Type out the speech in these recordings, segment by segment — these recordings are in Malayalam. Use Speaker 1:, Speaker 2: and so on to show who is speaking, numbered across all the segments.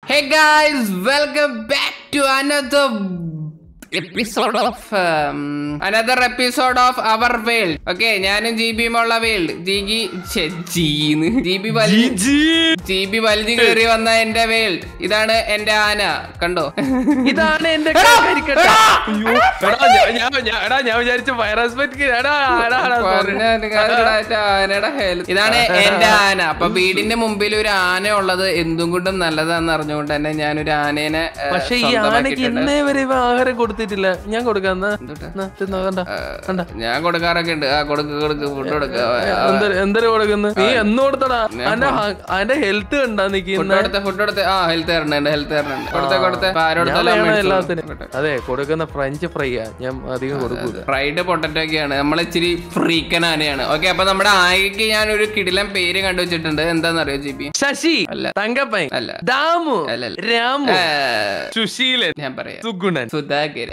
Speaker 1: Hey guys, welcome back to another episode of um, another episode of our world. Okay, ഞാനും ജി ബിയുമുള്ള വേൾഡ് ജിഗി ജീന്ന് ജി ബി വലിഞ്ഞ് ജി ബി വലിഞ്ഞു കയറി വന്ന എന്റെ വേൾഡ് ഇതാണ് എന്റെ ആന കണ്ടോ
Speaker 2: ഇതാണ് എന്റെ
Speaker 1: എടാ,
Speaker 2: കരിക്കട്ട
Speaker 1: എടാ,
Speaker 2: അയ്യോ, എടാ, ഞാൻ- ഞാൻ- ഞാൻ- എടാ, ഞാൻ വിചാരിച്ച വൈറസ് പറ്റി എടാ എടാ, എടാ, sorry.
Speaker 1: പറഞ്ഞ നിങ്ങടെ മറ്റേ ആനയുടെ ഹെൽത്ത് ഇതാണ് എന്റെ ആന അപ്പൊ വീടിന്റെ മുമ്പിൽ ഒരു ആന ഉള്ളത് എന്തും കൊണ്ടും നല്ലതാന്ന് അറിഞ്ഞുകൊണ്ട് തന്നെ ഞാനൊരു ആനേനെ ഏ,
Speaker 2: പക്ഷെ ഈ ആനക്ക്
Speaker 1: സ്വന്തമാക്കിയിട്ടുണ്ട്.
Speaker 2: ഇന്നേ വരെ ഇവ ആഹാരം കൊടുത്തിട്ടില്ല ഞാൻ കൊടുക്കാം എന്നാ.
Speaker 1: എന്തുട്ടാ?
Speaker 2: എന്നാ, തിന്നോ, കണ്ടോ? കണ്ടോ?
Speaker 1: ഞാൻ കൊടുക്കാറൊക്കെ ഉണ്ട് ആ കൊടുക്ക് കൊടുക്ക് ഫുഡ് കൊടുക്ക
Speaker 2: എന്തൊരു എന്തൊരു കൊടുക്കുന്നു നീ എന്ന് കൊടുത്തടാ അതിന്റെ അതിന്റെ ഹെൽത്ത് കണ്ടാ
Speaker 1: ഫുഡ്
Speaker 2: നിക്കുന്ന
Speaker 1: കൊടുത്ത ഫുഡ് കൊടുത്ത ആ ഹെൽത്ത് തരണുണ്ട് ഹെൽത്ത് തരണുണ്ട് കൊടുത്ത കൊടുത്ത ആരോടത്തെല്ലാം
Speaker 2: എല്ലാത്തിനും അതെ കൊടുക്കുന്ന ഫ്രഞ്ച് ഫ്രൈയാ ഞാൻ അധികം കൊടുക്കൂല
Speaker 1: ഫ്രൈഡ് പൊട്ടറ്റോ ഒക്കെയാണ് നമ്മൾ ഇച്ചിരി ഫ്രീക്കൻ ആനയാണ് ഓക്കെ അപ്പൊ നമ്മുടെ ആയിക്ക് ഞാൻ ഒരു കിടിലൻ പേര് കണ്ടുവച്ചിട്ടുണ്ട് എന്താണെന്നറിയോ ജി ബി
Speaker 2: ശശി
Speaker 1: അല്ല.
Speaker 2: തങ്കപ്പൻ
Speaker 1: അല്ല.
Speaker 2: ദാമു
Speaker 1: അല്ല, അല്ല.
Speaker 2: രാമു
Speaker 1: ഏ,
Speaker 2: സുശീലൻ
Speaker 1: ഞാൻ പറയാം
Speaker 2: സുഗുണൻ
Speaker 1: സുധാകരൻ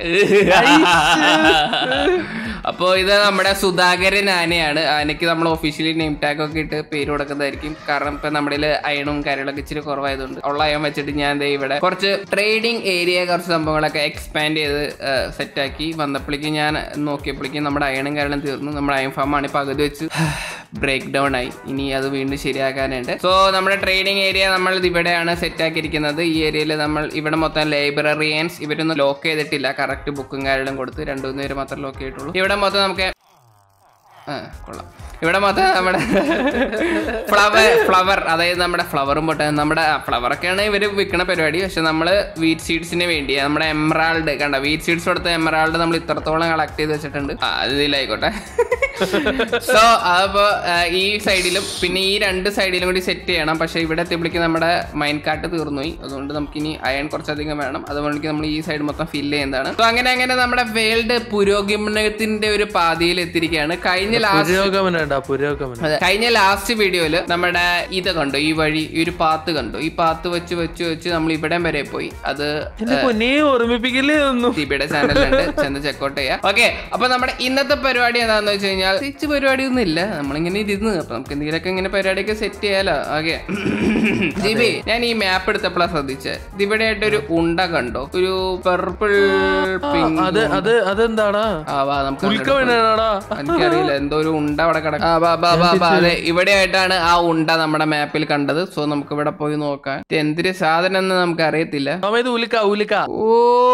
Speaker 1: അപ്പോ ഇത് നമ്മുടെ സുധാകരൻ ആനയാണ് ആനയ്ക്ക് നമ്മൾ ഒഫീഷ്യലി നെയിം ടാഗ് ഒക്കെ ഇട്ട് പേര് കൊടുക്കുന്നതായിരിക്കും കാരണം ഇപ്പൊ നമ്മുടെ അയണും കാര്യങ്ങളൊക്കെ ഇച്ചിരി കുറവായതുകൊണ്ട് ഉള്ള അയൺ വെച്ചിട്ട് ഞാൻ ദേ ഇവിടെ കുറച്ച് ട്രേഡിംഗ് ഏരിയ കുറച്ച് സംഭവങ്ങളൊക്കെ എക്സ്പാൻഡ് ചെയ്ത് സെറ്റാക്കി വന്നപ്പോഴേക്കും ഞാൻ നോക്കിയപ്പോഴേക്കും നമ്മുടെ അയണും കാരണം തീർന്നു നമ്മുടെ അയൺ ഫാം ആണ് പകുതി വെച്ച് ബ്രേക്ക് ഡൗൺ ആയി ഇനി അത് വീണ്ടും ശരിയാക്കാനുണ്ട് സോ നമ്മുടെ ട്രേഡിംഗ് ഏരിയ നമ്മൾ ഇവിടെയാണ് സെറ്റ് ആക്കിയിരിക്കുന്നത് ഈ ഏരിയയിൽ നമ്മൾ ഇവിടെ മൊത്തം ലൈബ്രറിയൻസ് ഇവരൊന്നും ലോക്ക് ചെയ്തിട്ടില്ല കറക്റ്റ് ബുക്കും കാര്യങ്ങളും കൊടുത്ത് രണ്ടു മൂന്ന് പേര് മാത്രം ലോക്ക് ചെയ്തിട്ടുള്ളൂ ഇവിടെ മൊത്തം നമുക്ക് ആ കൊള്ളാം ഇവിടെ മൊത്തം നമ്മുടെ ഫ്ലവർ ഫ്ലവർ അതായത് നമ്മുടെ ഫ്ലവറും പൊട്ട നമ്മുടെ ഫ്ലവറൊക്കെയാണ് ഇവർ വിൽക്കണ പരിപാടി പക്ഷെ നമ്മൾ വീറ്റ് സീഡ്സിന് വേണ്ടി നമ്മുടെ എമറാൾഡ് കണ്ട വീറ്റ് സീഡ്സ് കൊടുത്ത എമറാൾഡ് നമ്മൾ ഇത്രത്തോളം കളക്ട് ചെയ്ത് വെച്ചിട്ടുണ്ട് ആ അത് ഇതിലായിക്കോട്ടെ സോ അപ്പോ ഈ സൈഡിലും പിന്നെ ഈ രണ്ട് സൈഡിലും കൂടി സെറ്റ് ചെയ്യണം പക്ഷെ ഇവിടെ എത്തിയപ്പോഴേക്ക് നമ്മുടെ മൈൻ കാട്ട് തീർന്നുപോയി അതുകൊണ്ട് നമുക്ക് ഇനി അയൺ കുറച്ചധികം വേണം അതുകൊണ്ട് നമ്മൾ ഈ സൈഡ് മൊത്തം ഫില്ല് ചെയ്യുന്നതാണ് സോ അങ്ങനെ അങ്ങനെ നമ്മുടെ വേൾഡ് പുരോഗമനത്തിന്റെ ഒരു പാതയിൽ എത്തിയിരിക്കുകയാണ് കഴിഞ്ഞ ലാസ്റ്റ്
Speaker 2: പുരോഗമനണ്ടാ പുരോഗമനം
Speaker 1: അതെ കഴിഞ്ഞ ലാസ്റ്റ് വീഡിയോയില് നമ്മുടെ ഇത് കണ്ടു ഈ വഴി ഈ ഒരു പാത്ത് കണ്ടു ഈ പാത്ത് വെച്ച് വെച്ച് വെച്ച് നമ്മൾ ഇവിടം വരെ പോയി അത്
Speaker 2: എന്റെ പൊന്നെ ഓർമ്മിപ്പിക്കില്ലേ ഒന്നും
Speaker 1: ടിബിയുടെ ചാനലുണ്ട് ചെന്ന് ചെക്കൗട്ട് ചെയ്യാം ഓക്കെ അപ്പൊ നമ്മുടെ ഇന്നത്തെ പരിപാടി എന്താന്ന് വെച്ച് കഴിഞ്ഞാൽ തിരിച്ച് പരിപാടി ഒന്നും ഇല്ല നമ്മളിങ്ങനെ ഇരുന്ന് അപ്പൊ നമുക്ക് എന്തെങ്കിലുമൊക്കെ ഇങ്ങനെ പരിപാടിയൊക്കെ സെറ്റ് ചെയ്യാലോ ഓക്കെ ജിബി ഞാൻ ഈ മാപ്പ് എടുത്തപ്പോഴാണ് ശ്രദ്ധിച്ചത് ഇവിടെ ആയിട്ട് ഒരു ഉണ്ട കണ്ടോ ഒരു പെർപ്പിൾ പിങ്ക്
Speaker 2: അത് അത് അതെന്താടാ
Speaker 1: ആ വാ നമുക്ക് അങ്ങോട്ട് പോയി.
Speaker 2: ഉൾക്കവനാടാ
Speaker 1: എനിക്കറിയില്ല എന്തോ ഒരു ഉണ്ട അവിടെ കിടക്കും ആ, ബാ, ബാ, ബാ, ബാ, അതെ ഇവിടെ ആയിട്ടാണ് ആ ഉണ്ട നമ്മുടെ മാപ്പിൽ കണ്ടത് സോ നമുക്ക് ഇവിടെ പോയി നോക്കാം ഇത് എന്തൊരു സാധനം എന്ന് നമുക്ക് അറിയത്തില്ല
Speaker 2: സമയത്ത് ഉലിക്ക ഉലിക്ക
Speaker 1: ഓ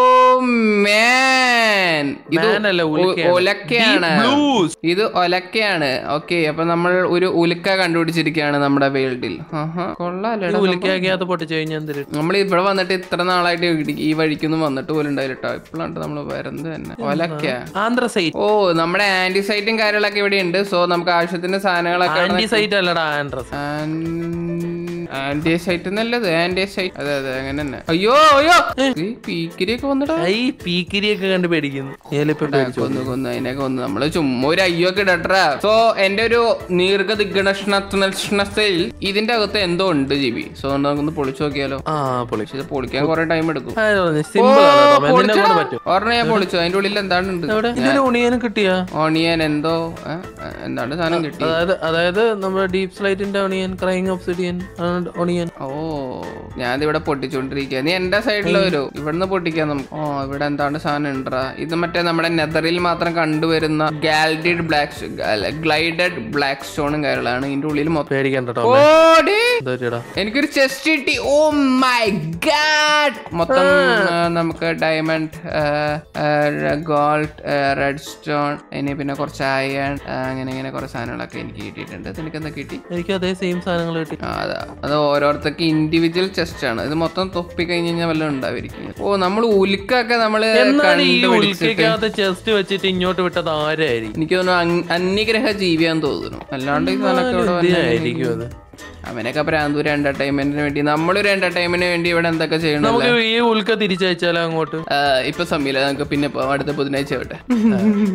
Speaker 1: മാൻ ഇത്
Speaker 2: Man അല്ല,
Speaker 1: ഒ-
Speaker 2: ഉൽക്കയാണ്.
Speaker 1: ഒലക്കയാണ്
Speaker 2: Deep blues.
Speaker 1: ഇത് ഒലക്കയാണ് ഓക്കെ അപ്പൊ നമ്മൾ ഒരു ഉൽക്ക കണ്ടുപിടിച്ചിരിക്കുകയാണ് നമ്മുടെ വേൾഡിൽ കൊള്ളാലോ
Speaker 2: ഉലിക്കകത്ത് പൊട്ടിച്ചു കഴിഞ്ഞാൽ എന്തൊരു
Speaker 1: നമ്മൾ ഇവിടെ വന്നിട്ട് ഇത്ര നാളായിട്ട് ഈ- ഈ വഴിക്കൊന്നും വന്നിട്ട് പോലും ഉണ്ടായില്ല കേട്ടോ ഇപ്പോഴാണ് നമ്മൾ വരുന്നത് തന്നെ ഒലക്ക
Speaker 2: ആന്ത്രസൈറ്റ്
Speaker 1: ഓ നമ്മുടെ ആന്റിസൈറ്റും കാര്യങ്ങളൊക്കെ ഇവിടെ ഉണ്ട് സോ നമുക്ക് ആവശ്യത്തിന് സാധനങ്ങളൊക്കെ
Speaker 2: ആന്റിസൈറ്റ് അല്ലടാ ആൻഡ്രസ്
Speaker 1: ആന്റിസൈറ്റ് നല്ലത് ആന്റിസൈറ്റ് അതെ അതെ അങ്ങനെ തന്നെ അയ്യോ അയ്യോ ഈ പീക്കിരിയൊക്കെ വന്നിടാ
Speaker 2: ഈ പീക്കിരിയൊക്കെ കണ്ട് പേടിക്കുന്നു ഏലിപ്പോ പേടിച്ചു
Speaker 1: കൊന്നു കൊന്നു അതിനൊക്കെ കൊന്നു നമ്മള് ചുമ്മാ ഒരു അയ്യോ ഒക്കെ ഇടട്ടാ സോ എന്റെ ഒരു ദീർഘ ദിഗ്ഗണത്തിൽ ഇതിന്റെ അകത്ത് എന്തോ ഉണ്ട് ജിബി സോ നമുക്കൊന്ന് പൊളിച്ചു നോക്കിയാലോ
Speaker 2: ആ പൊളി
Speaker 1: പക്ഷെ ഇത് പൊളിക്കാൻ കുറെ ടൈം എടുക്കും
Speaker 2: സിമ്പിൾ ആണ് കേട്ടോ. നിന്നെ
Speaker 1: പൊളിച്ചെടാ.
Speaker 2: കൊണ്ട് പറ്റും
Speaker 1: ഒരെണ്ണം ഞാൻ പൊളിച്ചു അതിന്റെ ഉള്ളിൽ എന്താണുണ്ട്
Speaker 2: എവിടെ ഇതിന് ഉണിയനും കിട്ടിയാ
Speaker 1: ഓണിയൻ എന്തോ ഏ? എന്താണ് സാധനം കിട്ടി
Speaker 2: അതായത് അതായത് നമ്മുടെ ഡീപ് സ്ലൈറ്റിന്റെ ഒണിയൻ ക്രൈങ് ഒബ്സിഡിയൻ ഒണിയൻ
Speaker 1: ഓ ഞാൻ ഇവിടെ പൊട്ടിച്ചോണ്ടിരിക്കുക നീ എന്റെ സൈഡിൽ വരൂ ഇവിടുന്ന് പൊട്ടിക്കാൻ നമുക്ക് ഓ ഇവിടെ എന്താണ് സാധനം ഉണ്ടാ ഇത് മറ്റേ നമ്മുടെ നെതറിൽ മാത്രം കണ്ടുവരുന്ന ഗാൽഡിഡ് ബ്ലാക്ക് ഗ്ലൈഡഡ് ബ്ലാക്ക് സ്റ്റോണും കാര്യങ്ങളാണ് ഇതിന്റെ ഉള്ളിൽ മൊത്തം
Speaker 2: പേടിക്കണ്ട കേട്ടോ
Speaker 1: ഓടി
Speaker 2: എന്താ
Speaker 1: എനിക്കൊരു ചെസ്റ്റ് കിട്ടി ഓ മൈ ഗാഡ് മൊത്തം ആ, നമുക്ക് ഡയമണ്ട് ഗോൾഡ് റെഡ് സ്റ്റോൺ ഇനി പിന്നെ കുറച്ച് അയൺ അങ്ങനെ ഇങ്ങനെ കുറച്ച് സാധനങ്ങളൊക്കെ എനിക്ക് കിട്ടിയിട്ടുണ്ട് നിനക്ക് എന്താ കിട്ടി
Speaker 2: എനിക്ക് അതേ സെയിം സാധനങ്ങൾ കിട്ടി
Speaker 1: ആ, അതാ അത് ഓരോരുത്തർക്ക് ഇൻഡിവിജ്വൽ ചെസ്റ്റ് ആണ് ഇത് മൊത്തം തൊപ്പി കഴിഞ്ഞ് കഴിഞ്ഞാൽ വല്ലതും ഉണ്ടായിരിക്കും ഓ നമ്മൾ ഉൽക്കൊക്കെ നമ്മള്
Speaker 2: എന്നാൽ ഈ
Speaker 1: കണ്ടുപിടിച്ചിട്ട്
Speaker 2: ഉൽക്കകത്ത് ചെസ്റ്റ് വെച്ചിട്ട് ഇങ്ങോട്ട് വിട്ടത് ആരായിരിക്കും
Speaker 1: എനിക്ക് തോന്നുന്നു അങ്- അന്യഗ്രഹ ജീവിയാന്ന് തോന്നുന്നു അല്ലാണ്ട് ഈ സാധനമൊക്കെ ഇവിടെ വന്ന്
Speaker 2: ആയിരിക്കും അത്
Speaker 1: അവനൊക്കെ പ്രാന്തൂര് എന്റർടൈൻമെന്റിന് വേണ്ടി നമ്മളൊരു എന്റർടൈൻമെന്റിന് വേണ്ടി ഇവിടെ എന്തൊക്കെ ചെയ്യണം
Speaker 2: നമുക്ക് ഈ ഉൽക്ക തിരിച്ചയച്ചാലോ അങ്ങോട്ട്
Speaker 1: ഇപ്പൊ സമയമില്ല നമുക്ക് പിന്നെ പോവാം അടുത്ത ബുധനാഴ്ച ആവട്ടെ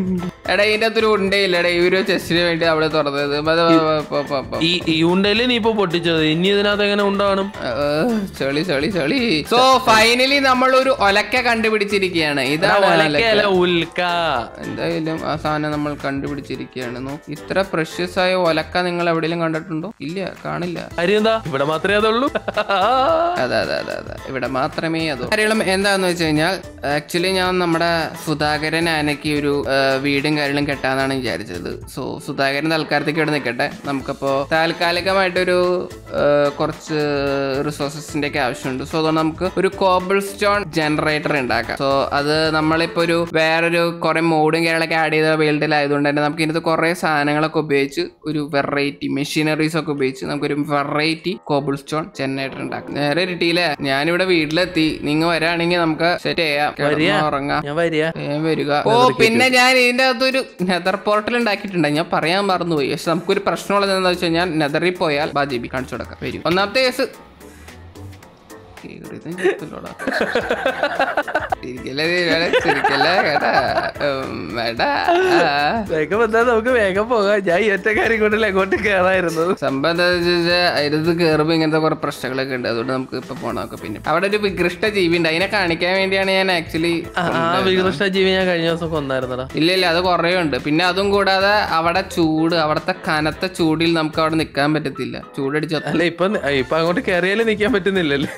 Speaker 1: എടാ ഇതിന്റെ അകത്തൊരു ഉണ്ടയില്ല എടാ ഈ ഒരു ചെസ്റ്റിന് വേണ്ടി അവിടെ തുറന്നത് അത് പോ, പോ, പോ.
Speaker 2: ഈ ഈ ഉണ്ടല്ലേ നീ ഇപ്പൊ പൊട്ടിച്ചത് ഇനി ഇതിനകത്ത് എങ്ങനെ ഉണ്ടാവണം
Speaker 1: ഏഹ്, ചളി ചളി ചളി സോ ഫൈനലി നമ്മൾ ഒരു ഒലക്ക കണ്ടുപിടിച്ചിരിക്കുകയാണ് ഇതാണ് ഒലക്ക
Speaker 2: ഒലക്കയല്ല ഉൽക്ക
Speaker 1: എന്തായാലും ആ സാധനം നമ്മൾ കണ്ടുപിടിച്ചിരിക്കുകയാണ് നോക്ക് ഇത്ര പ്രഷ്യസ് ആയ ഒലക്ക നിങ്ങൾ എവിടെയെങ്കിലും കണ്ടിട്ടുണ്ടോ ഇല്ല കാണില്ല
Speaker 2: കാര്യം എന്താ ഇവിടെ മാത്രമേ അതുള്ളൂ
Speaker 1: അതെ അതെ അതെ അതെ ഇവിടെ മാത്രമേ അത് കാര്യങ്ങളും എന്താന്ന് വെച്ച് കഴിഞ്ഞാൽ ആക്ച്വലി ഞാൻ നമ്മുടെ സുധാകരൻ ആനയ്ക്ക് ഒരു ആ, വീടും കാര്യങ്ങളും കെട്ടാന്നാണ് വിചാരിച്ചത് സോ സുധാകരൻ തൽക്കാലത്തേക്ക് ഇവിടെ നിൽക്കട്ടെ നമുക്കപ്പോ താൽക്കാലികമായിട്ടൊരു ആ, കുറച്ച് റിസോഴ്സസിന്റെ ഒക്കെ ആവശ്യമുണ്ട് സോ അതുകൊണ്ട് നമുക്ക് ഒരു കോബിൾ സ്റ്റോൺ ജനറേറ്റർ ഉണ്ടാക്കാം സോ അത് നമ്മളിപ്പോ ഒരു വേറൊരു കുറെ മോഡും കാര്യങ്ങളൊക്കെ ആഡ് ചെയ്ത വേൾഡിലായതുകൊണ്ട് തന്നെ നമുക്ക് ഇതിനകത്ത് കുറെ സാധനങ്ങളൊക്കെ ഉപയോഗിച്ച് ഒരു വെറൈറ്റി മെഷീനറീസ് ഒക്കെ ഉപയോഗിച്ച് നമുക്കൊരു വെറൈറ്റി കോബിൾ സ്റ്റോൺ ജനറേറ്റർ ഉണ്ടാക്കാം നേരെ കിട്ടിയില്ലേ ഞാനിവിടെ വീട്ടിലെത്തി നിങ്ങൾ വരാണെങ്കിൽ നമുക്ക് സെറ്റ് ചെയ്യാം കിടന്ന് ഉറങ്ങാം
Speaker 2: ഞാൻ വരിക
Speaker 1: വേഗം വരിക ഓ പിന്നെ ഞാൻ ഇതിന്റെ അകത്തൊരു നെതർ പോർട്ടൽ ഉണ്ടാക്കിയിട്ടുണ്ട് ഞാൻ പറയാൻ മറന്നുപോയി പക്ഷെ നമുക്കൊരു പ്രശ്നമുള്ളത് എന്താ വെച്ച് കഴിഞ്ഞാൽ നെതറിൽ പോയാൽ ബാ ജി ബി കാണിച്ചു കൊടുക്കാം വരും ഒന്നാമത്തെ കേസ് കേറിയതും ചെറുത്തില്ലോടാ. ചിരിക്കല്ലേ നീ വേണേ ചിരിക്കല്ലേ കേട്ടാ ഉം, വേണ്ടാ ആ.
Speaker 2: വേഗം വന്നാൽ നമുക്ക് വേഗം പോകാം ഞാൻ ഈ ഒറ്റ കാര്യം കൊണ്ടല്ലേ അങ്ങോട്ട് കേറായിരുന്നു
Speaker 1: സംഭവം എന്താ വെച്ചാൽ അതിനകത്ത് കയറുമ്പോൾ ഇങ്ങനത്തെ കുറെ പ്രശ്നങ്ങളൊക്കെ ഉണ്ട് അതുകൊണ്ട് നമുക്ക് ഇപ്പൊ പോണം നമുക്ക് പിന്നെ അവിടെ ഒരു വികൃഷ്ട ജീവി ഉണ്ട് അതിനെ കാണിക്കാൻ വേണ്ടിയാണ് ഞാൻ ആക്ച്വലി
Speaker 2: ആ ആ വികൃഷ്ട ജീവി ഞാൻ കഴിഞ്ഞ ദിവസം കൊന്നായിരുന്നടാ
Speaker 1: ഇല്ല ഇല്ല അത് കുറേ ഉണ്ട് പിന്നെ അതും കൂടാതെ അവിടെ ചൂട് അവിടുത്തെ കനത്ത ചൂടിൽ നമുക്ക് അവിടെ നിൽക്കാൻ പറ്റത്തില്ല ചൂടടിച്ച
Speaker 2: അല്ല ഇപ്പൊ ഇപ്പൊ അങ്ങോട്ട് കയറിയാലും നിക്കാൻ പറ്റുന്നില്ലല്ലേ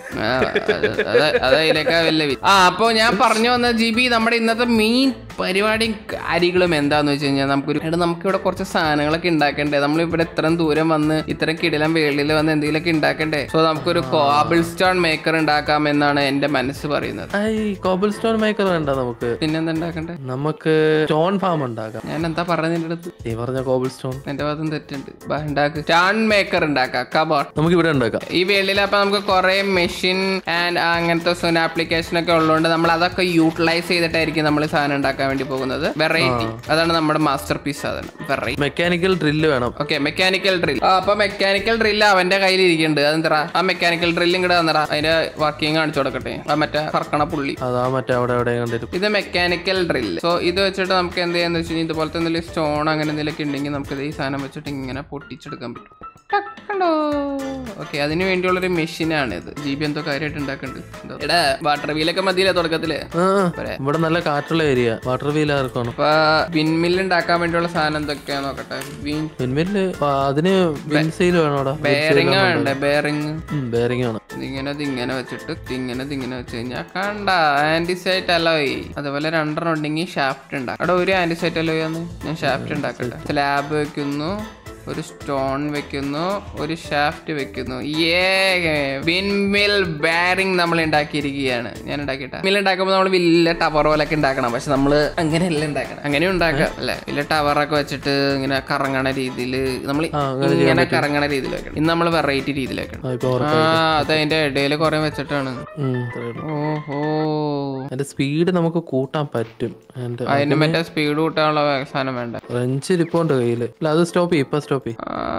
Speaker 1: അതിലേക്കാ വല്ല വി- ആ അപ്പൊ ഞാൻ പറഞ്ഞു വന്ന ജി ബി നമ്മുടെ ഇന്നത്തെ മെയിൻ പരിപാടിയും കാര്യങ്ങളും എന്താന്ന് വെച്ച് കഴിഞ്ഞാൽ നമുക്കൊരു എടാ നമുക്ക് ഇവിടെ കുറച്ച് സാധനങ്ങളൊക്കെ ഉണ്ടാക്കണ്ടേ നമ്മൾ ഇവിടെ ഇത്രയും ദൂരം വന്ന് ഇത്രയും കിടിലം വേളിൽ വന്ന് എന്തെങ്കിലുമൊക്കെ ഉണ്ടാക്കണ്ടേ സോ നമുക്കൊരു കോബിൾ സ്റ്റോൺ മേക്കർ ഉണ്ടാക്കാം എന്നാണ് എന്റെ മനസ്സ് പറയുന്നത്
Speaker 2: ഐ കോബിൾ സ്റ്റോൺ മേക്കർ വേണ്ട നമുക്ക്
Speaker 1: പിന്നെന്താ ഉണ്ടാക്കണ്ടേ
Speaker 2: നമുക്ക് സ്റ്റോൺ ഫാം ഉണ്ടാക്കാം
Speaker 1: ഞാൻ എന്താ പറഞ്ഞതിന്റെ അടുത്ത്
Speaker 2: നീ പറഞ്ഞ കോബിൾ സ്റ്റോൺ
Speaker 1: എന്റെ ഭാഗത്തും തെറ്റുണ്ട് ബാ, ഉണ്ടാക്ക് സ്റ്റാൺ മേക്കർ ഉണ്ടാക്കാം കബോർഡ്
Speaker 2: നമുക്ക് ഇവിടെ ഉണ്ടാക്കാം
Speaker 1: ഈ വേൾഡിൽ അപ്പൊ നമുക്ക് കുറെ മെഷീൻ ആൻഡ് അങ്ങനത്തെ ആപ്ലിക്കേഷൻ ഒക്കെ ഉള്ളതുകൊണ്ട് നമ്മൾ അതൊക്കെ യൂട്ടിലൈസ് ചെയ്തിട്ടായിരിക്കും നമ്മൾ സാധനം ഉണ്ടാക്കാൻ വേണ്ടി പോകുന്നത് വെറൈറ്റി അതാണ് നമ്മുടെ മാസ്റ്റർ പീസ് സാധനം വെറൈറ്റി
Speaker 2: മെക്കാനിക്കൽ ഡ്രില്ല് വേണം
Speaker 1: ഓക്കെ മെക്കാനിക്കൽ ഡ്രിൽ ആ അപ്പൊ മെക്കാനിക്കൽ ഡ്രിൽ അവന്റെ കയ്യിൽ ഇരിക്കുന്നുണ്ട് അതെന്തറാ ആ മെക്കാനിക്കൽ ഡ്രില്ലും ഇങ്ങോട്ട് തന്നടാ അതിന്റെ വർക്കിംഗ് കാണിച്ചു കൊടുക്കട്ടെ ആ മറ്റേ കറക്കണ പുള്ളി
Speaker 2: അതാ മറ്റേ അവിടെ എവിടെ കണ്ടിട്ട്
Speaker 1: ഇത് മെക്കാനിക്കൽ ഡ്രില്ല് സോ ഇത് വെച്ചിട്ട് നമുക്ക് എന്ത് ചെയ്യാന്ന് വെച്ച് കഴിഞ്ഞാൽ ഇതുപോലത്തെ എന്തെങ്കിലും സ്റ്റോൺ അങ്ങനെ എന്തെങ്കിലുമൊക്കെ ഉണ്ടെങ്കിൽ നമുക്ക് ഇത് ഈ സാധനം വെച്ചിട്ട് ഇങ്ങനെ പൊട്ടിച്ചെടുക്കാൻ പറ്റും ടക്കടോ. ഓക്കെ അതിന് വേണ്ടിയുള്ള ഒരു മെഷീനാണ് ഇത് ജി ബി എന്തോ കാര്യമായിട്ട് ഉണ്ടാക്കുന്നുണ്ട് എന്തോ. എടാ വാട്ടർ വീലൊക്കെ മതിയില്ലേ തുടക്കത്തില്
Speaker 2: ആ
Speaker 1: പോരെ.
Speaker 2: ഇവിടെ നല്ല കാറ്റുള്ള ഏരിയ വാട്ടർ വീൽ ആർക്കാണ്
Speaker 1: അപ്പൊ വിൻമില്ല് ഉണ്ടാക്കാൻ വേണ്ടിയുള്ള സാധനം എന്തൊക്കെയാ നോക്കട്ടെ വിൻ
Speaker 2: പിൻമില്ല് അതിന് വിൻസെയിൽ വേണോടാ
Speaker 1: ബെയറിങ് വേണ്ടേ ബെയറിങ്
Speaker 2: ബെയറിംഗ് ആണ്
Speaker 1: ഇതിങ്ങനെ ഇതിങ്ങനെ വെച്ചിട്ട് ഇതിങ്ങനെ ഇതിങ്ങനെ വെച്ച് കഴിഞ്ഞാൽ കണ്ട ആന്റിസൈറ്റ് അലോയ് അതുപോലെ രണ്ടെണ്ണം ഉണ്ടെങ്കിൽ ഷാഫ്റ്റ് ഉണ്ടാക്കും അവിടെ ഒരു ആന്റിസൈറ്റ് അലോയ് ആണ് ഞാൻ ഷാഫ്റ്റ് ഉണ്ടാക്കട്ടെ സ്ലാബ് വെക്കുന്നു ഒരു സ്റ്റോൺ വെക്കുന്നു ഒരു ഷാഫ്റ്റ് വെക്കുന്നു ഏ വിൻമിൽ ബാരിങ് നമ്മൾ ഉണ്ടാക്കിയിരിക്കുകയാണ് ഞാൻ ഉണ്ടാക്കിയിട്ട മിൽ ഉണ്ടാക്കുമ്പോൾ നമ്മൾ വലിയ ടവർ പോലൊക്കെ ഉണ്ടാക്കണം പക്ഷെ നമ്മൾ അങ്ങനെയല്ല ഉണ്ടാക്കണം അങ്ങനെ ഉണ്ടാക്കാം അല്ലെ വലിയ ടവറൊക്കെ വെച്ചിട്ട് ഇങ്ങനെ കറങ്ങണ രീതിയിൽ നമ്മൾ
Speaker 2: ആ,
Speaker 1: ഇങ്ങനെ കറങ്ങണ രീതിയിൽ വെക്കണം ഇന്ന് നമ്മൾ വെറൈറ്റി രീതിയിൽ വെക്കണം
Speaker 2: ആ, ഇപ്പൊ
Speaker 1: ആ അത് അതിന്റെ ഇടയിൽ കുറെ വെച്ചിട്ടാണ്
Speaker 2: ഉം, അത്രേ ഉള്ളൂ.
Speaker 1: ഓഹോ
Speaker 2: അതിന്റെ സ്പീഡ് നമുക്ക് കൂട്ടാൻ പറ്റും എന്റെ
Speaker 1: അതിന് മറ്റേ സ്പീഡ് കൂട്ടാനുള്ള സാധനം വേണ്ട
Speaker 2: ഫ്രഞ്ച് ഇരിപ്പുണ്ട് കയ്യില് അല്ല അത് സ്റ്റോപ്പ് ചെയ്യും ഇപ്പൊ സ്റ്റോപ്പ് ചെയ്യും
Speaker 1: ആ,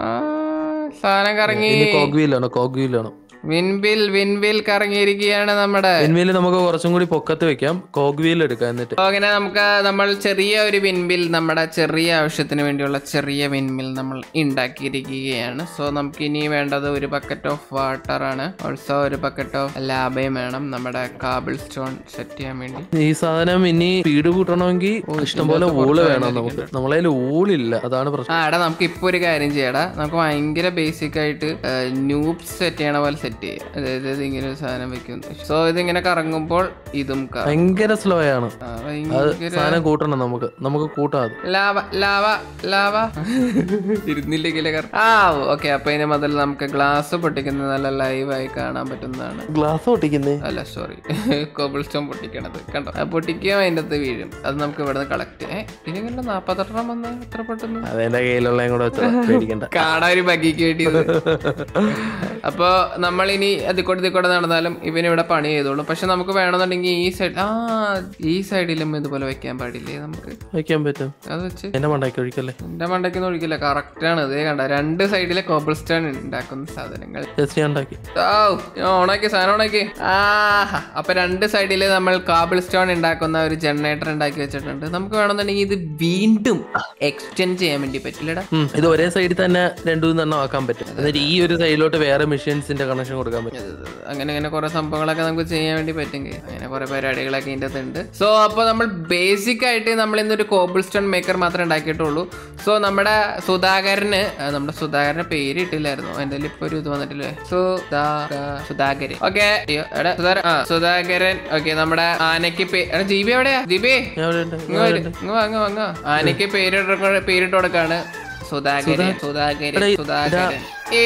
Speaker 1: സാധനം കറങ്ങി
Speaker 2: ഇനി കോഗ് വീലാണ് കോഗ് വീലാണ്
Speaker 1: വിൻബിൽ വിൻബിൽ കറങ്ങിയിരിക്കുകയാണ് നമ്മുടെ
Speaker 2: പിൻവീല് നമുക്ക് കുറച്ചും കൂടി പൊക്കത്ത് വെക്കാം കോഗ് വീൽ എടുക്കാം എന്നിട്ട്
Speaker 1: അപ്പൊ അങ്ങനെ നമുക്ക് നമ്മൾ ചെറിയ ഒരു വിൻബിൽ നമ്മുടെ ചെറിയ ആവശ്യത്തിന് വേണ്ടിയുള്ള ചെറിയ വിൻമിൽ നമ്മൾ ഉണ്ടാക്കിയിരിക്കുകയാണ് സോ നമുക്ക് ഇനി വേണ്ടത് ഒരു ബക്കറ്റ് ഓഫ് വാട്ടർ ആണ് ഓൾസോ ഒരു ബക്കറ്റ് ഓഫ് ലാബയും വേണം നമ്മുടെ കാബിൾ സ്റ്റോൺ സെറ്റ് ചെയ്യാൻ വേണ്ടി
Speaker 2: ഈ സാധനം ഇനി സ്പീഡ് കൂട്ടണമെങ്കിൽ ഇഷ്ടംപോലെ ഊള് വേണം നമുക്ക് നമ്മളതിൽ ഊളില്ല അതാണ് പ്രശ്നം
Speaker 1: ആ എടാ നമുക്ക് ഇപ്പൊ ഒരു കാര്യം ചെയ്യടാ നമുക്ക് ഭയങ്കര ബേസിക് ആയിട്ട് ന്യൂബ് സെറ്റ് ചെയ്യണ പോലെ സെറ്റ് ചെയ്യാം അതായത് ഇത് ഇങ്ങനെ ഒരു സാധനം വെക്കുന്നു സോ ഇതിങ്ങനെ കറങ്ങുമ്പോൾ ഇതും കറങ്ങും.
Speaker 2: ഭയങ്കര സ്ലോ ആണ്
Speaker 1: ആ,
Speaker 2: അത്
Speaker 1: ഭയങ്കര
Speaker 2: സാധനം കൂട്ടണം നമുക്ക് നമുക്ക് കൂട്ടാം അത്
Speaker 1: ലാവ ലാവ ലാവ ഇരുന്നില്ലെങ്കിലേ കറ- ആ ഓക്കെ അപ്പൊ ഇതിന് മുതൽ നമുക്ക് ഗ്ലാസ് പൊട്ടിക്കുന്നത് നല്ല ലൈവായി കാണാൻ പറ്റുന്നതാണ്
Speaker 2: ഗ്ലാസ് പൊട്ടിക്കുന്നേ
Speaker 1: അല്ല സോറി കോബിൾ സ്റ്റോൺ പൊട്ടിക്കണത് കണ്ടോ അത് പൊട്ടിക്കുകയും അതിൻ്റെ അകത്ത് വീഴും അത് നമുക്ക് ഇവിടെ നിന്ന് കളക്ട് ഏ ഇതിങ്ങനെ നാപ്പത്തെണ്ണം വന്ന എത്ര പെട്ടെന്ന്
Speaker 2: അതെന്റെ കയ്യിലുള്ള കൂടെ വെച്ചോ പേടിക്കണ്ട
Speaker 1: കാണാൻ ഒരു ബഗ്ഗിക്ക് വേണ്ടിയത് അപ്പൊ നമ്മൾ നമ്മൾ ഇനി അതിക്കൂടെ ഇതിക്കൂടെ നടന്നാലും ഇവന് ഇവിടെ പണി ചെയ്തോളും പക്ഷെ നമുക്ക് വേണമെന്നുണ്ടെങ്കിൽ ഈ സൈഡ് ആ ഈ സൈഡിലും ഇതുപോലെ വെക്കാൻ പാടില്ലേ നമുക്ക്
Speaker 2: വയ്ക്കാൻ പറ്റും
Speaker 1: അത് വെച്ച്
Speaker 2: എന്റെ മണ്ടാക്കി ഒഴിക്കല്ലേ
Speaker 1: എന്റെ മണ്ടയ്ക്ക് ഒഴിക്കില്ല കറക്റ്റ് ആണ് ഇതേ കണ്ട രണ്ട് സൈഡിലെ കോബിൾ സ്റ്റോൺ ഉണ്ടാക്കുന്ന സാധനങ്ങൾ
Speaker 2: ജസ്റ്റ് ഞാൻ ഉണ്ടാക്കി
Speaker 1: ഔ, ഞാൻ ഓണാക്കി സാധനം ഓണാക്കി ആഹാ അപ്പൊ രണ്ട് സൈഡില് നമ്മൾ കാബിൾ സ്റ്റോൺ ഉണ്ടാക്കുന്ന ഒരു ജനറേറ്റർ ഉണ്ടാക്കി വെച്ചിട്ടുണ്ട് നമുക്ക് വേണമെന്നുണ്ടെങ്കിൽ ഇത് വീണ്ടും എക്സ്റ്റെൻഡ് ചെയ്യാൻ വേണ്ടി പറ്റില്ലടാ
Speaker 2: ഉം, ഇത് ഒരേ സൈഡിൽ തന്നെ രണ്ടു മൂന്നെണ്ണം ആക്കാൻ പറ്റും എന്നിട്ട് ഈ ഒരു സൈഡിലോട്ട് വേറെ മെഷീൻസിന്റെ കണക്ഷൻ കൊടുക്കാൻ പറ്റും
Speaker 1: അങ്ങനെ അങ്ങനെ കുറെ സംഭവങ്ങളൊക്കെ നമുക്ക് ചെയ്യാൻ വേണ്ടി പറ്റുമെങ്കിൽ അങ്ങനെ കുറെ പരിപാടികളൊക്കെ ഇതിൻ്റെ അകത്ത് ഉണ്ട് സോ അപ്പോൾ നമ്മൾ ബേസിക് ആയിട്ട് നമ്മൾ ഇന്നൊരു കോബിൾ സ്റ്റോൺ മേക്കർ മാത്രമേ ഉണ്ടാക്കിയിട്ടുള്ളൂ സോ നമ്മുടെ സുധാകരന് ആ, നമ്മുടെ സുധാകരന് പേര് ഇട്ടില്ലായിരുന്നു എൻ്റെ ഇപ്പൊ ഒരു ഇത് വന്നിട്ടില്ലേ സുധാ- സുധാകരൻ ഓക്കെ എടാ സുധാകരൻ ആ സുധാകരൻ ഓക്കെ നമ്മുടെ ആനയ്ക്ക് പേ എടാ ജീബി എവിടെയാ ജീബി
Speaker 2: ഞാൻ ഇവിടെ ഉണ്ട്.
Speaker 1: ഇങ്ങ് വര്. ഇങ്ങ് വാ, ഇങ്ങ് വാ, ഇങ്ങ് വാ. ആനയ്ക്ക് പേരിട്ട് പേരിട്ട് കൊടുക്കാണ് സുധാകരൻ സുധാകരൻ സുധാകരൻ ഏ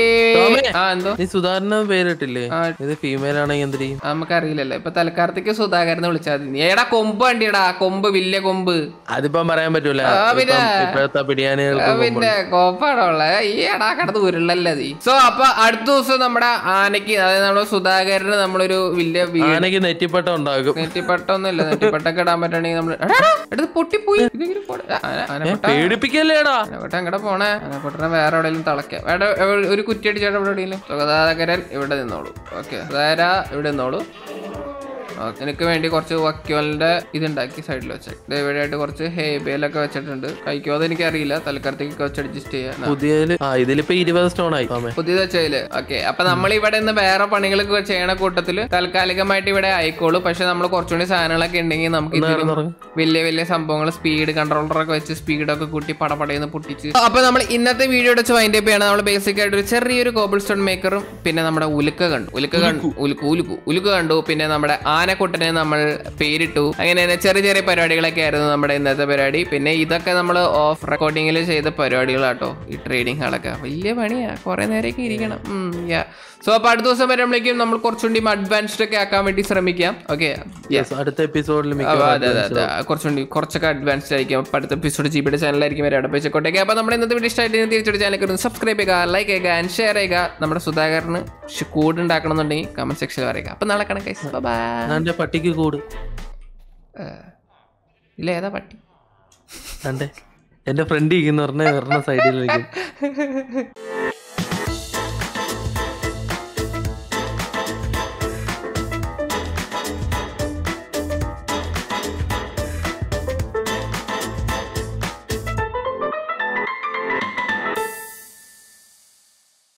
Speaker 1: ആ എന്തോ
Speaker 2: നീ സുധാരണ പേരിട്ടില്ലേ
Speaker 1: ആ.
Speaker 2: ഇത് ഫീമെയിൽ ആണെങ്കിൽ എന്ത് ചെയ്യും
Speaker 1: നമുക്കറിയില്ലല്ലോ ഇപ്പൊ തൽക്കാലത്തേക്ക് സുധാകരനെ വിളിച്ചാൽ മതി നീ എടാ കൊമ്പ് വണ്ടിയടാ കൊമ്പ് വലിയ കൊമ്പ്
Speaker 2: അതിപ്പം പറയാൻ പറ്റൂല
Speaker 1: ആ, പിന്നെ.
Speaker 2: ഇപ്പം ഇപ്പോഴത്തെ പിടിയാനുകൾക്ക്
Speaker 1: ആ, പിന്നെ കോപ്പാണോ ഉള്ളത് ഈ എടാ കടന്ന് ഉരുളല്ലേ നീ സോ അപ്പൊ അടുത്ത ദിവസം നമ്മുടെ ആനയ്ക്ക് അതായത് നമ്മുടെ സുധാകരന് നമ്മളൊരു വലിയ വീട്
Speaker 2: ആനയ്ക്ക് നെറ്റിപ്പട്ടം ഉണ്ടാകും
Speaker 1: നെറ്റിപ്പട്ടൊന്നുമില്ല നെറ്റിപ്പട്ടൊക്കെ ഇടാൻ പറ്റണെങ്കിൽ നമ്മൾ എടുത്ത് പൊട്ടിപ്പോയി ഇതെങ്കിലും പൊടി- ആ, ആന- ആനപ്പെട്ട
Speaker 2: പേടിപ്പിക്കല്ലേടാ
Speaker 1: ആനപ്പെട്ട എങ്ങടെ പോണേ ആനപ്പെട്ടനെ വേറെ എവിടെയെങ്കിലും തളയ്ക്കാം വേണ്ട എവിടെ- ഒരു കുറ്റി അടിച്ചാൽ ഇവിടെ എവിടെയെങ്കിലും സുഗതാകരൻ ഇവിടെ നിന്നോളൂ ഓക്കെ സുധാകര ഇവിടെ നിന്നോളൂ ഓക്കെ എനിക്ക് വേണ്ടി കുറച്ച് വക്യോലിന്റെ ഇതുണ്ടാക്കി സൈഡിൽ വെച്ച് ഇവിടെയായിട്ട് കുറച്ച് ഹേബേലൊക്കെ വെച്ചിട്ടുണ്ട് കഴിക്കോ അത് എനിക്കറിയില്ല തൽക്കാലത്തേക്ക് കുറച്ച് അഡ്ജസ്റ്റ് ചെയ്യാം
Speaker 2: പുതിയതില് ആ ഇതിലിപ്പോ ഇരുപത് സ്റ്റോൺ ആയി ആമേ
Speaker 1: പുതിയത് വെച്ചതില് ഓക്കെ അപ്പൊ നമ്മൾ ഇവിടെ നിന്ന് വേറെ പണികളൊക്കെ ചെയ്യണ കൂട്ടത്തില് താൽക്കാലികമായിട്ട് ഇവിടെ ആയിക്കോളൂ പക്ഷെ നമ്മൾ കുറച്ചുകൂടി സാധനങ്ങളൊക്കെ ഉണ്ടെങ്കിൽ നമുക്ക് ഇതിലും
Speaker 2: തുറന്ന്.
Speaker 1: വലിയ വലിയ സംഭവങ്ങൾ സ്പീഡ് കൺട്രോളറൊക്കെ വെച്ച് സ്പീഡൊക്കെ കൂട്ടി പടപടയെന്ന് പൊട്ടിച്ച് അപ്പൊ നമ്മൾ ഇന്നത്തെ വീഡിയോ വെച്ച് വൈൻഡ് അപ്പ് ചെയ്യണം നമ്മൾ ബേസിക് ആയിട്ട് ഒരു ചെറിയൊരു കോബിൾ സ്റ്റോൺ മേക്കറും പിന്നെ നമ്മുടെ ഉലുക്ക കണ്ടു ഉലുക്ക കണ്ടു ഉലുക്ക് ഉലുക്കു ഉലുക്ക് കണ്ടു പിന്നെ നമ്മുടെ ആനക്കുട്ടനെ നമ്മൾ പേരിട്ടു അങ്ങനെ തന്നെ ചെറിയ ചെറിയ പരിപാടികളൊക്കെ ആയിരുന്നു നമ്മുടെ ഇന്നത്തെ പരിപാടി പിന്നെ ഇതൊക്കെ നമ്മൾ ഓഫ് റെക്കോർഡിങ്ങിൽ ചെയ്ത പരിപാടികളാട്ടോ ഈ ട്രേഡിംഗ് ഹാളൊക്കെ വലിയ പണിയാ കുറെ നേരമൊക്കെ ഇരിക്കണം സോ അപ്പൊ അടുത്ത ദിവസം വരുമ്പോഴേക്കും നമ്മൾ കുറച്ചുകൂടി അഡ്വാൻസ്ഡ് ഒക്കെ ആക്കാൻ വേണ്ടി ശ്രമിക്കാം ഓക്കെ
Speaker 2: Yes, അടുത്ത എപ്പിസോഡിൽ
Speaker 1: ആ, അതെ അതെ അതെ കുറച്ചുകൂടി കുറച്ചൊക്കെ അഡ്വാൻസ്ഡ് ആയിരിക്കും അപ്പോൾ അടുത്ത എപ്പിസോഡ് ജിബിയുടെ ചാനലായിരിക്കും വരെ അവിടെ വെച്ചോട്ടേക്ക് അപ്പോൾ നമ്മുടെ ഇന്നത്തെ വീഡിയോ ഇഷ്ടമായിട്ട് തിരിച്ചൊരു ചാനൽ ഒന്ന് സബ്സ്ക്രൈബ് ചെയ്യുക ലൈക്ക് ചെയ്യുക ആൻഡ് ഷെയർ ചെയ്യുക നമ്മുടെ സുധാകരന് കൂട് ഉണ്ടാക്കണം എന്നുണ്ടെങ്കിൽ കമന്റ് സെക്ഷനിൽ പറയുക അപ്പോൾ നാളെ കണക്ക് ബൈ
Speaker 2: എന്റെ പട്ടിക്ക് കൂട്
Speaker 1: ഇല്ല ഏതാ പട്ടി
Speaker 2: കണ്ടേ എന്റെ ഫ്രണ്ട് ഇരിക്കുന്ന പറഞ്ഞ പറഞ്ഞ സൈഡിൽ നിൽക്കും